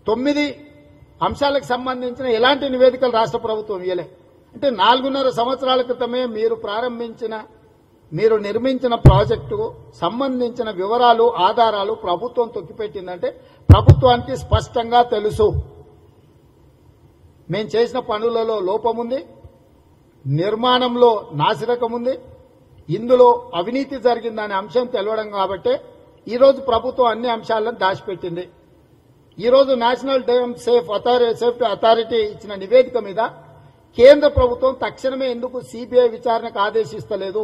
తొమ్మిది అంశాలకు సంబంధించిన ఎలాంటి నివేదికలు రాష్ట్ర ప్రభుత్వం ఇవ్వలే అంటే నాలుగున్నర సంవత్సరాల క్రితమే మీరు ప్రారంభించిన మీరు నిర్మించిన ప్రాజెక్టుకు సంబంధించిన వివరాలు ఆధారాలు ప్రభుత్వం తొక్కిపెట్టిందంటే ప్రభుత్వానికి స్పష్టంగా తెలుసు మేము చేసిన పనులలో లోపముంది నిర్మాణంలో నాసిరకం ఉంది ఇందులో అవినీతి జరిగిందనే అంశం తెలవడం కాబట్టే ఈరోజు ప్రభుత్వం అన్ని అంశాలను దాచిపెట్టింది ఈరోజు national dam safe authority safety authority ఇచ్చిన నివేదిక మీద కేంద్ర ప్రభుత్వం తక్షణమే ఎందుకు సిబిఐ విచారణకు ఆదేశిస్తలేదు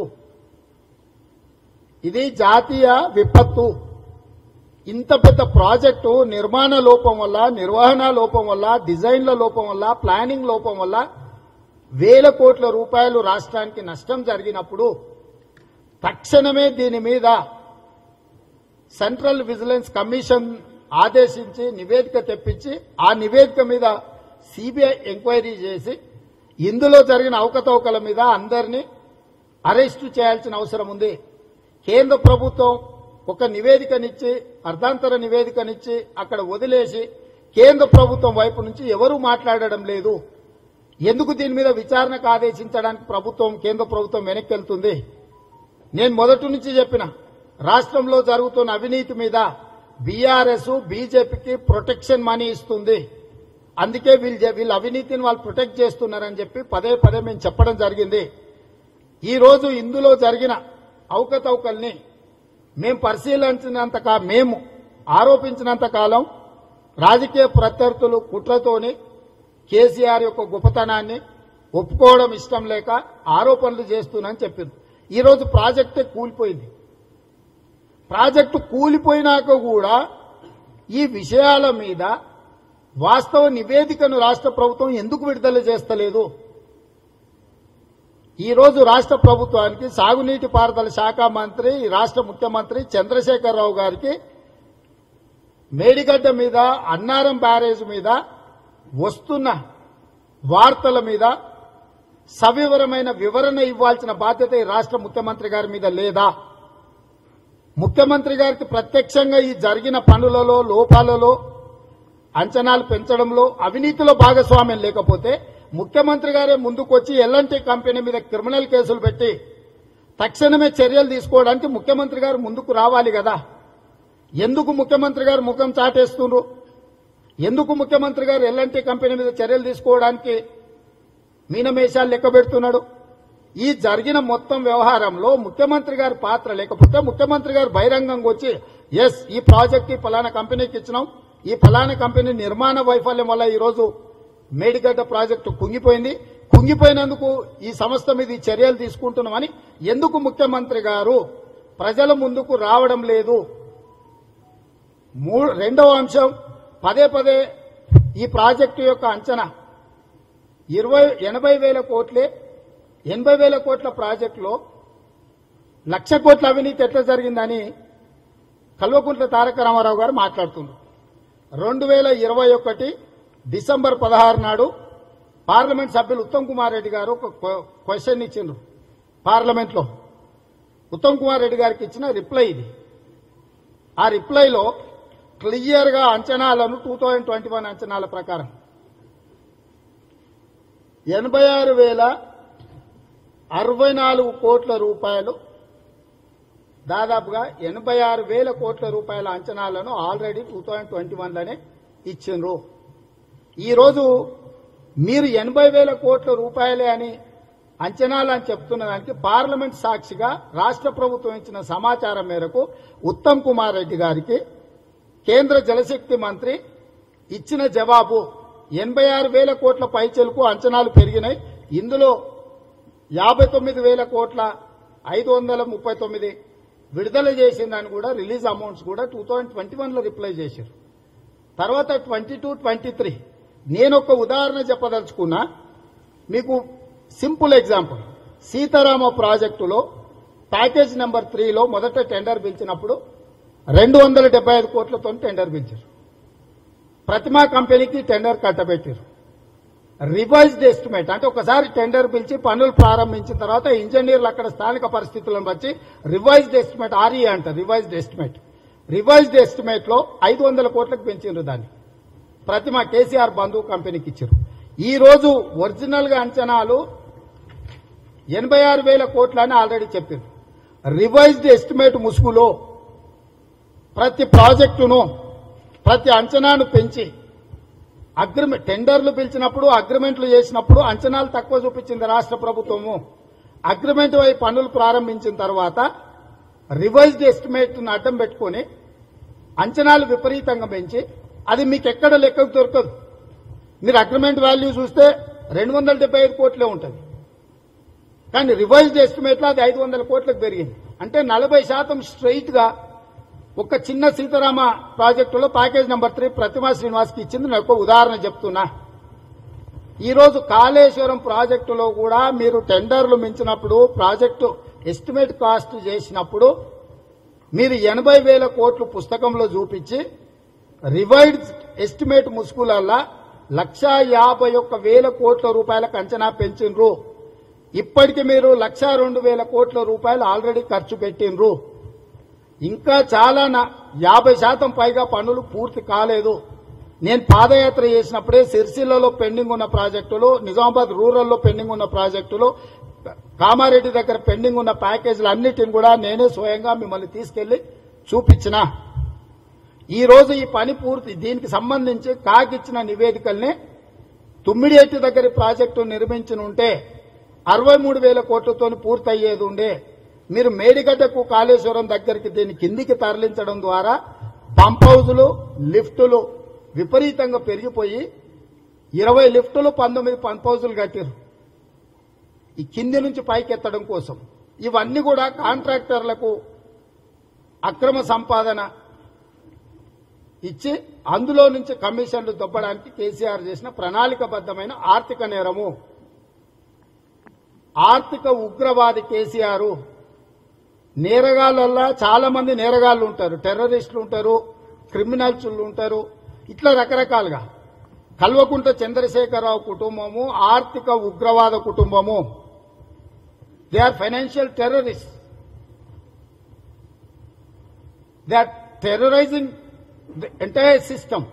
ఇది జాతీయ విపత్తు ఇంత పెద్ద ప్రాజెక్టు నిర్మాణ లోపం వల్ల నిర్వహణ లోపం వల్ల డిజైన్ల లోపం వల్ల ప్లానింగ్ లోపం వల్ల వేల కోట్ల రూపాయలు రాష్ట్రానికి నష్టం జరిగినప్పుడు తక్షణమే దీని మీద సెంట్రల్ విజిలెన్స్ కమిషన్ ఆదేశించి నివేదిక తెప్పించి ఆ నివేదిక మీద సిబిఐ ఎంక్వైరీ చేసి ఇందులో జరిగిన అవకతవకల మీద అందరినీ అరెస్టు చేయాల్సిన అవసరం ఉంది కేంద్ర ప్రభుత్వం ఒక నివేదికనిచ్చి అర్ధాంతర నివేదికనిచ్చి అక్కడ వదిలేసి కేంద్ర ప్రభుత్వం వైపు నుంచి ఎవరూ మాట్లాడడం లేదు ఎందుకు దీని మీద విచారణకు ఆదేశించడానికి ప్రభుత్వం కేంద్ర ప్రభుత్వం వెనక్కి వెళ్తుంది నేను మొదటి నుంచి చెప్పిన రాష్ట్రంలో జరుగుతున్న అవినీతి మీద బీఆర్ఎస్ బీజేపీకి ప్రొటెక్షన్ మనీ ఇస్తుంది అందుకే వీళ్ళు జ- వీళ్ళ అవినీతిని వాళ్ళు ప్రొటెక్ట్ చేస్తున్నారని చెప్పి పదే పదే మేము చెప్పడం జరిగింది ఈ రోజు ఇందులో జరిగిన అవకతవకల్ని మేము పరిశీలించినంత కా మేము ఆరోపించినంత కాలం రాజకీయ ప్రత్యర్థులు కుట్రతోని కేసీఆర్ యొక్క గొప్పతనాన్ని ఒప్పుకోవడం ఇష్టం లేక ఆరోపణలు చేస్తున్నానని చెప్పింది ఈ రోజు ప్రాజెక్టే కూలిపోయింది ప్రాజెక్టు కూలిపోయినాక కూడా ఈ విషయాల మీద వాస్తవ నివేదికను రాష్ట్ర ప్రభుత్వం ఎందుకు విడుదల చేస్తలేదు ఈ రోజు రాష్ట్ర ప్రభుత్వానికి సాగునీటి పారుదల శాఖ మంత్రి రాష్ట్ర ముఖ్యమంత్రి చంద్రశేఖరరావు గారికి మేడిగడ్డ మీద అన్నారం బ్యారేజ్ మీద వస్తున్న వార్తల మీద సవివరమైన వివరణ ఇవ్వాల్సిన బాధ్యత ఈ రాష్ట్ర ముఖ్యమంత్రి గారి మీద లేదా ముఖ్యమంత్రి గారికి ప్రత్యక్షంగా ఈ జరిగిన పనులలో లోపాలలో అంచనాలు పెంచడంలో అవినీతిలో భాగస్వామ్యం లేకపోతే ముఖ్యమంత్రి గారే ముందుకొచ్చి ఎల్ఎన్టీ కంపెనీ మీద క్రిమినల్ కేసులు పెట్టి తక్షణమే చర్యలు తీసుకోవడానికి ముఖ్యమంత్రి గారు ముందుకు రావాలి కదా ఎందుకు ముఖ్యమంత్రి గారు ముఖం చాటేస్తున్నారు ఎందుకు ముఖ్యమంత్రి గారు ఎల్ఎన్టీ కంపెనీ మీద చర్యలు తీసుకోవడానికి మీనమేషాలు లెక్క పెడుతున్నాడు ఈ జరిగిన మొత్తం వ్యవహారంలో ముఖ్యమంత్రి గారి పాత్ర లేకపోతే ముఖ్యమంత్రి గారు బహిరంగంగా వచ్చి ఎస్ ఈ ప్రాజెక్ట్ ఈ ఫలానా కంపెనీకి ఇచ్చినాం ఈ ఫలానా కంపెనీ నిర్మాణ వైఫల్యం వల్ల ఈరోజు మేడిగడ్డ ప్రాజెక్టు కుంగిపోయింది కుంగిపోయినందుకు ఈ సంస్థ మీద ఈ చర్యలు తీసుకుంటున్నామని ఎందుకు ముఖ్యమంత్రి గారు ప్రజల ముందుకు రావడం లేదు మూడు రెండవ అంశం పదే పదే ఈ ప్రాజెక్టు యొక్క అంచనా ఇరవై ఎనభై వేల కోట్లే ఎనభై వేల కోట్ల ప్రాజెక్టులో లక్ష కోట్ల అవినీతి ఎట్లా జరిగిందని కల్వకుంట్ల తారక రామారావు గారు మాట్లాడుతున్నారు రెండు వేల ఇరవై ఒకటి డిసెంబర్ పదహారు నాడు పార్లమెంట్ సభ్యులు ఉత్తమ్ కుమార్ రెడ్డి గారు ఒక క్వ- క్వశ్చన్ ఇచ్చిండ్రు పార్లమెంట్లో ఉత్తమ్ కుమార్ రెడ్డి గారికి ఇచ్చిన రిప్లై ఇది ఆ రిప్లైలో క్లియర్ గా అంచనాలను టూ థౌజండ్ ట్వంటీ వన్ అంచనాల ప్రకారం ఎనభై ఆరు వేల అరవై నాలుగు కోట్ల రూపాయలు దాదాపుగా ఎనభై ఆరు వేల కోట్ల రూపాయల అంచనాలను ఆల్రెడీ టూ థౌజండ్ ట్వంటీ వన్లోనే ఇచ్చిండ్రు ఈరోజు మీరు ఎనభై వేల కోట్ల రూపాయలే అని అంచనాలు అని చెప్తున్న దానికి పార్లమెంట్ సాక్షిగా రాష్ట్ర ప్రభుత్వం ఇచ్చిన సమాచారం మేరకు ఉత్తమ్ కుమార్ రెడ్డి గారికి కేంద్ర జలశక్తి మంత్రి ఇచ్చిన జవాబు ఎనభై ఆరు వేల కోట్ల పైచెలకు అంచనాలు పెరిగినాయి ఇందులో యాభై తొమ్మిది వేల కోట్ల ఐదు వందల ముప్పై తొమ్మిది విడుదల చేసిందని కూడా రిలీజ్ అమౌంట్స్ కూడా టూ థౌజండ్ ట్వంటీ వన్లో రిప్లై చేశారు తర్వాత ట్వంటీ టూ ట్వంటీ త్రీ నేను ఒక ఉదాహరణ చెప్పదలుచుకున్నా మీకు సింపుల్ ఎగ్జాంపుల్ సీతారామ ప్రాజెక్టులో ప్యాకేజ్ నెంబర్ త్రీలో మొదట టెండర్ పిలిచినప్పుడు రెండు వందల డెబ్బై ఐదు కోట్లతో టెండర్ పిలిచారు ప్రతిమా కంపెనీకి టెండర్ కట్టబెట్టారు రివైజ్డ్ ఎస్టిమేట్ అంటే ఒకసారి టెండర్ పిలిచి పనులు ప్రారంభించిన తర్వాత ఇంజనీర్లు అక్కడ స్థానిక పరిస్థితులను బట్టి రివైజ్డ్ ఎస్టిమేట్ ఆర్ఈ అంట రివైజ్డ్ ఎస్టిమేట్ రివైజ్డ్ ఎస్టిమేట్ లో ఐదు వందల కోట్లకు పెంచిండ్రు దాన్ని ప్రతిమ కేసీఆర్ బంధువు కంపెనీకి ఇచ్చారు ఈ రోజు ఒరిజినల్ గా అంచనాలు ఎనభై ఆరు వేల కోట్లని ఆల్రెడీ చెప్పారు రివైజ్డ్ ఎస్టిమేట్ ముసుగులో ప్రతి ప్రాజెక్టును ప్రతి అంచనాను పెంచి అగ్రిమెంట్ టెండర్లు పిలిచినప్పుడు అగ్రిమెంట్లు చేసినప్పుడు అంచనాలు తక్కువ చూపించింది రాష్ట్ర ప్రభుత్వము అగ్రిమెంట్ వై పనులు ప్రారంభించిన తర్వాత రివైజ్డ్ ఎస్టిమేట్ అడ్డం పెట్టుకొని అంచనాలు విపరీతంగా పెంచి అది మీకు ఎక్కడ లెక్కకు దొరకదు మీరు అగ్రిమెంట్ వాల్యూ చూస్తే రెండు వందల డెబ్బై ఐదు కోట్లే ఉంటుంది కానీ రివైజ్డ్ ఎస్టిమేట్లో అది ఐదు వందల కోట్లకు పెరిగింది అంటే నలభై శాతం స్ట్రైట్ గా ఒక చిన్న సీతారామ ప్రాజెక్టులో ప్యాకేజ్ నెంబర్ త్రీ ప్రతిమా శ్రీనివాస్కి ఇచ్చింది నేను ఒక ఉదాహరణ చెప్తున్నా ఈ రోజు కాళేశ్వరం ప్రాజెక్టులో కూడా మీరు టెండర్లు మించినప్పుడు ప్రాజెక్టు ఎస్టిమేట్ కాస్ట్ చేసినప్పుడు మీరు ఎనభై వేల కోట్లు పుస్తకంలో చూపించి రివైజ్డ్ ఎస్టిమేట్ ముసుగులల్లా లక్షా యాభై ఒక్క వేల కోట్ల రూపాయలకు అంచనా పెంచిండ్రు ఇప్పటికి మీరు లక్షా రెండు వేల కోట్ల రూపాయలు ఆల్రెడీ ఖర్చు పెట్టిండ్రు ఇంకా చాలా నా- యాభై శాతం పైగా పనులు పూర్తి కాలేదు నేను పాదయాత్ర చేసినప్పుడే సిరిసిల్లలో పెండింగ్ ఉన్న ప్రాజెక్టులు నిజామాబాద్ రూరల్లో పెండింగ్ ఉన్న ప్రాజెక్టులు కామారెడ్డి దగ్గర పెండింగ్ ఉన్న ప్యాకేజీలు అన్నిటిని కూడా నేనే స్వయంగా మిమ్మల్ని తీసుకెళ్లి చూపించిన ఈ రోజు ఈ పని పూర్తి దీనికి సంబంధించి కాకిచ్చిన నివేదికల్ని తుమ్మిడిఎట్టి దగ్గర ప్రాజెక్టు నిర్మించిన ఉంటే అరవై మూడు వేల కోట్లతో పూర్తి అయ్యేది ఉండే మీరు మేడిగడ్డకు కాళేశ్వరం దగ్గరికి దీన్ని కిందికి తరలించడం ద్వారా పంప్ హౌజులు లిఫ్టులు విపరీతంగా పెరిగిపోయి ఇరవై లిఫ్టులు పంతొమ్మిది పంప్ హౌజులు కట్టారు ఈ కింది నుంచి పైకి ఎత్తడం కోసం ఇవన్నీ కూడా కాంట్రాక్టర్లకు అక్రమ సంపాదన ఇచ్చి అందులో నుంచి కమిషన్లు దొబ్బడానికి కేసీఆర్ చేసిన ప్రణాళికబద్ధమైన ఆర్థిక నేరము ఆర్థిక ఉగ్రవాది కేసీఆర్ నేరగాళ్ళల్లా చాలా మంది నేరగాళ్ళు ఉంటారు టెర్రరిస్టులు ఉంటారు క్రిమినల్స్ ఉంటారు ఇట్లా రకరకాలుగా కల్వకుంట చంద్రశేఖరరావు కుటుంబము ఆర్థిక ఉగ్రవాద కుటుంబము they are financial terrorist they are terrorizing the entire system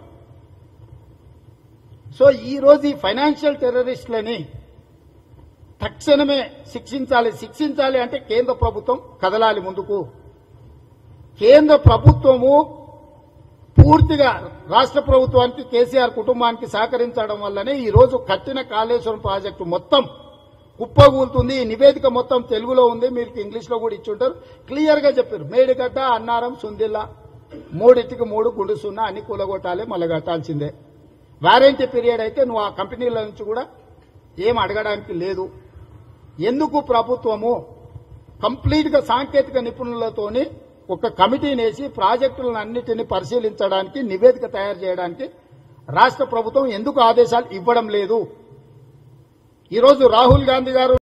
so ఈ రోజు ఈ ఫైనాన్షియల్ టెర్రరిస్టులని తక్షణమే శిక్షించాలి శిక్షించాలి అంటే కేంద్ర ప్రభుత్వం కదలాలి ముందుకు కేంద్ర ప్రభుత్వము పూర్తిగా రాష్ట్ర ప్రభుత్వానికి కేసీఆర్ కుటుంబానికి సహకరించడం వల్లనే ఈ రోజు కట్టిన కాళేశ్వరం ప్రాజెక్టు మొత్తం కుప్పగూలుతుంది ఈ నివేదిక మొత్తం తెలుగులో ఉంది మీరు ఇంగ్లీష్ లో కూడా ఇచ్చుంటారు క్లియర్ గా చెప్పారు మేడిగడ్డ అన్నారం సుందిల్లా మూడింటికి మూడు గుండు సున్నా అన్ని కూలగొట్టాలి మళ్ళీ కట్టాల్సిందే వారంటీ పీరియడ్ అయితే నువ్వు ఆ కంపెనీల నుంచి కూడా ఏం అడగడానికి లేదు ఎందుకు ప్రభుత్వము కంప్లీట్ గా సాంకేతిక నిపుణులతోని ఒక కమిటీని వేసి ప్రాజెక్టులను అన్నిటిని పరిశీలించడానికి నివేదిక తయారు చేయడానికి రాష్ట్ర ప్రభుత్వం ఎందుకు ఆదేశాలు ఇవ్వడం లేదు ఈరోజు రాహుల్ గాంధీ గారు